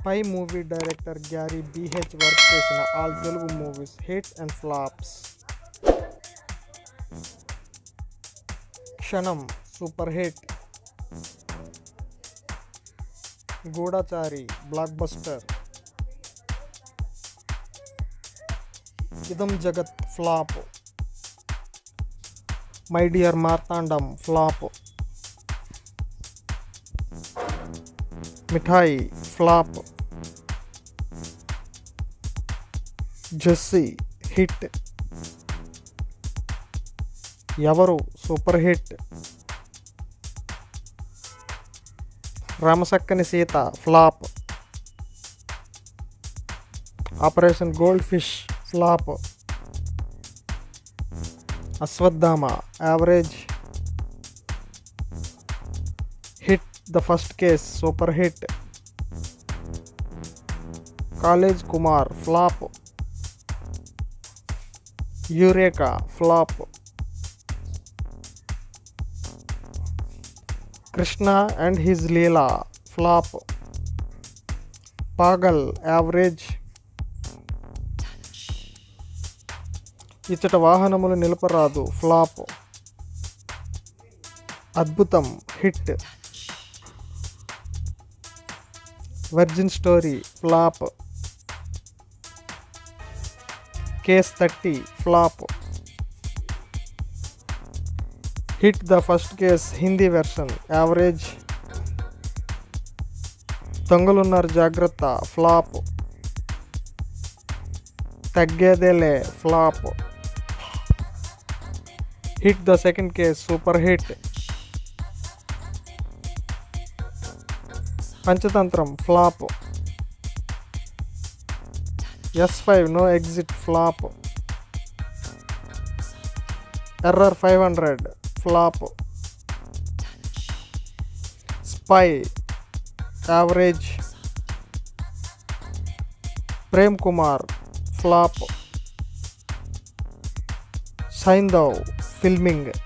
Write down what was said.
spy movie director Garry BH work చేసిన all Telugu movies hits and flops Kshanam super hit Goodachari blockbuster Idam Jagath flop my dear Marthandam flop Mithai flop Jessie hit Evaru super hit Ramasakkani Seetha flop operation gold fish flop Ashwathama average hit the first case super hit college Kumar flop eureka flop Krishna and his Leela flop Paagal average Ichata Vahanamulu Nilupradu flop Adbhutham hit virgin story flop case thirty flop hit the first case Hindi version average Dongalunnaru Jagratha flop Taggedele flop hit the second case super hit Panchatantram flop S five no exit flop error five hundred flop spy average Prem Kumar flop Saindhav filming